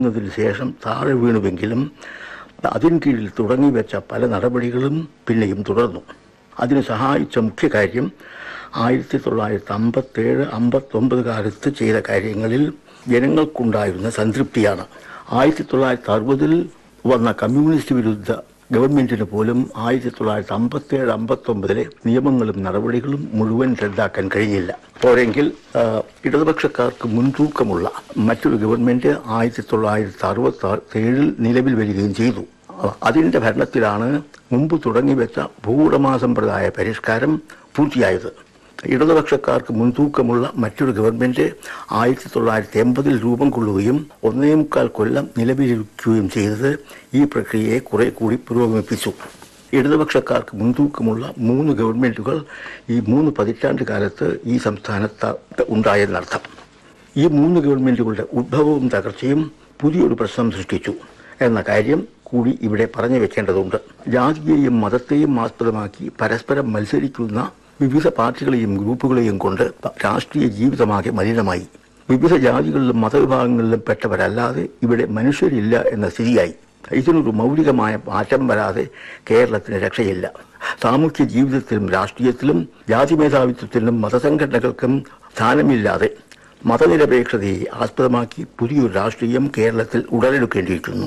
ന്നതിന് ശേഷം താഴെ വീണുവെങ്കിലും അതിന് കീഴിൽ തുടങ്ങി വെച്ച പല നടപടികളും പിന്നെയും തുടർന്നു അതിന് സഹായിച്ച മുഖ്യ കാര്യം ആയിരത്തി തൊള്ളായിരത്തി അമ്പത്തേഴ് അമ്പത്തൊമ്പത് കാലത്ത് ചെയ്ത കാര്യങ്ങളിൽ ജനങ്ങൾക്കുണ്ടായിരുന്ന സംതൃപ്തിയാണ് ആയിരത്തി തൊള്ളായിരത്തി അറുപതിൽ വന്ന കമ്മ്യൂണിസ്റ്റ് വിരുദ്ധ ഗവൺമെന്റിന് പോലും ആയിരത്തി തൊള്ളായിരത്തി അമ്പത്തേഴ് അമ്പത്തൊമ്പതിലെ നിയമങ്ങളും നടപടികളും മുഴുവൻ റദ്ദാക്കാൻ കഴിഞ്ഞില്ല പോരെങ്കിൽ ആ, ഇടതുപക്ഷക്കാർക്ക് മുൻതൂക്കമുള്ള മറ്റൊരു ഗവൺമെന്റ് ആയിരത്തി തൊള്ളായിരത്തി അറുപത്തി ഏഴിൽ നിലവിൽ വരികയും ചെയ്തു അതിന്റെ ഭരണത്തിലാണ് മുമ്പ് തുടങ്ങിവെച്ച ഭൂവുടമാ സമ്പ്രദായ പരിഷ്കാരം പൂർത്തിയായത് ഇടതുപക്ഷക്കാർക്ക് മുൻതൂക്കമുള്ള മറ്റൊരു ഗവൺമെന്റ് ആയിരത്തി തൊള്ളായിരത്തി എൺപതിൽ രൂപം കൊള്ളുകയും ഒന്നേ മുക്കാൽ കൊല്ലം നിലവിലിരിക്കുകയും ചെയ്തത് ഈ പ്രക്രിയയെ കുറെ കൂടി പുരോഗമിപ്പിച്ചു ഇടതുപക്ഷക്കാർക്ക് മുൻതൂക്കമുള്ള മൂന്ന് ഗവൺമെന്റുകൾ ഈ മൂന്ന് പതിറ്റാണ്ട് കാലത്ത് ഈ സംസ്ഥാനത്ത് ഉണ്ടായെന്നർത്ഥം ഈ മൂന്ന് ഗവൺമെന്റുകളുടെ ഉദ്ഭവവും തകർച്ചയും പുതിയൊരു പ്രശ്നം സൃഷ്ടിച്ചു എന്ന കാര്യം കൂടി ഇവിടെ പറഞ്ഞു വെക്കേണ്ടതുണ്ട് ജാതിയെയും മതത്തെയും ആസ്പദമാക്കി പരസ്പരം മത്സരിക്കുന്ന വിവിധ പാർട്ടികളെയും ഗ്രൂപ്പുകളെയും കൊണ്ട് രാഷ്ട്രീയ ജീവിതമാകെ മലിനമായി വിവിധ ജാതികളിലും മതവിഭാഗങ്ങളിലും പെട്ടവരല്ലാതെ ഇവിടെ മനുഷ്യരില്ല എന്ന സ്ഥിതിയായി ഇതിനൊരു മൗലികമായ മാറ്റം വരാതെ കേരളത്തിന് രക്ഷയില്ല സാമൂഹ്യ ജീവിതത്തിലും രാഷ്ട്രീയത്തിലും ജാതി മേധാവിത്വത്തിനും മതസംഘടനകൾക്കും സ്ഥാനമില്ലാതെ മതനിരപേക്ഷതയെ ആസ്പദമാക്കി പുതിയൊരു രാഷ്ട്രീയം കേരളത്തിൽ ഉടലെടുക്കേണ്ടിയിരിക്കുന്നു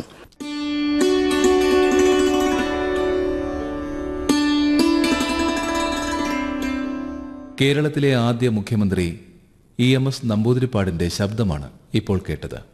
കേരളത്തിലെ ആദ്യ മുഖ്യമന്ത്രി ഇ എം എസ് നമ്പൂതിരിപ്പാടിന്റെ ശബ്ദമാണ് ഇപ്പോൾ കേട്ടത്